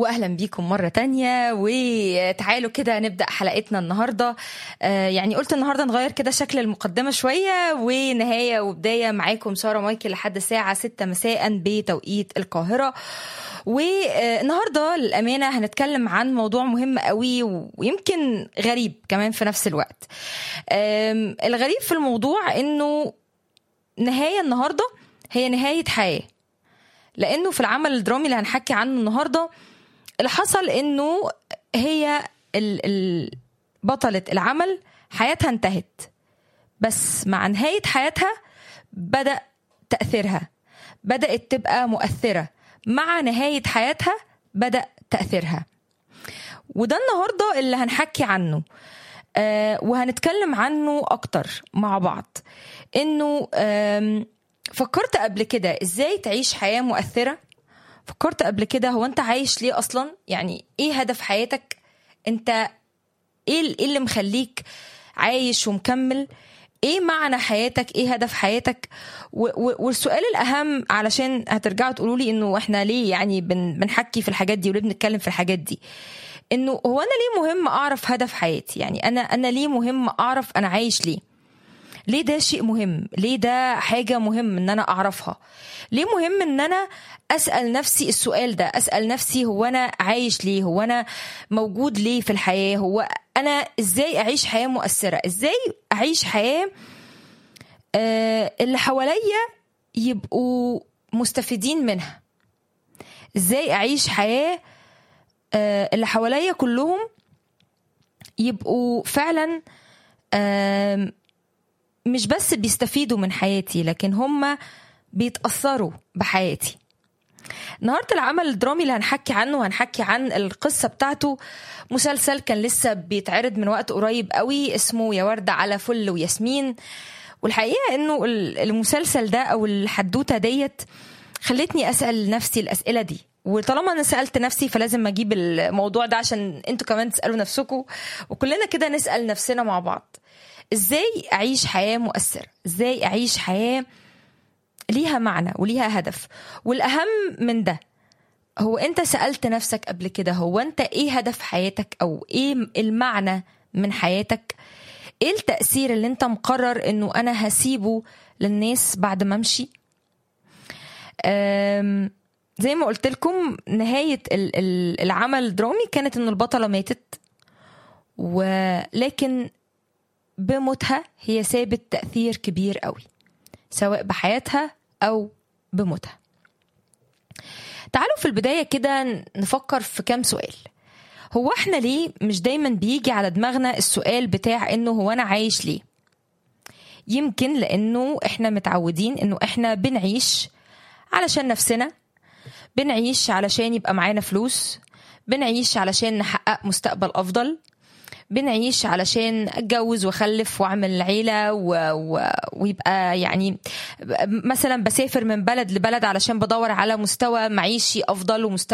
واهلا بيكم مره تانية وتعالوا كده نبدا حلقتنا النهارده آه يعني قلت النهارده نغير كده شكل المقدمه شويه ونهايه وبدايه معاكم ساره مايكل لحد الساعه 6 مساء بتوقيت القاهره والنهارده للامانه هنتكلم عن موضوع مهم قوي ويمكن غريب كمان في نفس الوقت الغريب في الموضوع انه نهايه النهارده هي نهايه حياه لانه في العمل الدرامي اللي هنحكي عنه النهارده اللي حصل انه هي ال ال بطلة العمل حياتها انتهت بس مع نهاية حياتها بدأ تأثيرها بدأت تبقى مؤثرة مع نهاية حياتها بدأ تأثيرها وده النهاردة اللي هنحكي عنه آه وهنتكلم عنه أكتر مع بعض إنه فكرت قبل كده إزاي تعيش حياة مؤثرة فكرت قبل كده هو انت عايش ليه اصلا يعني ايه هدف حياتك انت ايه اللي مخليك عايش ومكمل ايه معنى حياتك ايه هدف حياتك والسؤال الاهم علشان هترجعوا تقولوا لي انه احنا ليه يعني بن بنحكي في الحاجات دي وليه بنتكلم في الحاجات دي انه هو انا ليه مهم اعرف هدف حياتي يعني انا انا ليه مهم اعرف انا عايش ليه ليه ده شيء مهم ليه ده حاجة مهم ان انا اعرفها ليه مهم ان انا اسأل نفسي السؤال ده اسأل نفسي هو انا عايش ليه هو انا موجود ليه في الحياة هو انا ازاي اعيش حياة مؤثرة ازاي اعيش حياة آه اللي حواليا يبقوا مستفيدين منها ازاي اعيش حياة آه اللي حواليا كلهم يبقوا فعلا آه مش بس بيستفيدوا من حياتي لكن هم بيتأثروا بحياتي النهاردة العمل الدرامي اللي هنحكي عنه هنحكي عن القصة بتاعته مسلسل كان لسه بيتعرض من وقت قريب قوي اسمه يا وردة على فل وياسمين والحقيقة انه المسلسل ده او الحدوتة ديت خلتني اسأل نفسي الاسئلة دي وطالما انا سالت نفسي فلازم اجيب الموضوع ده عشان انتوا كمان تسالوا نفسكم وكلنا كده نسال نفسنا مع بعض ازاي اعيش حياه مؤثره ازاي اعيش حياه ليها معنى وليها هدف والاهم من ده هو انت سالت نفسك قبل كده هو انت ايه هدف حياتك او ايه المعنى من حياتك ايه التاثير اللي انت مقرر انه انا هسيبه للناس بعد ما امشي زي ما قلت لكم نهايه العمل الدرامي كانت ان البطله ماتت ولكن بموتها هي سابت تأثير كبير قوي سواء بحياتها أو بموتها تعالوا في البداية كده نفكر في كام سؤال هو احنا ليه مش دايما بيجي على دماغنا السؤال بتاع انه هو انا عايش ليه يمكن لانه احنا متعودين انه احنا بنعيش علشان نفسنا بنعيش علشان يبقى معانا فلوس بنعيش علشان نحقق مستقبل افضل بنعيش علشان اتجوز واخلف واعمل عيله و... و... ويبقى يعني مثلا بسافر من بلد لبلد علشان بدور على مستوى معيشي افضل ومستوى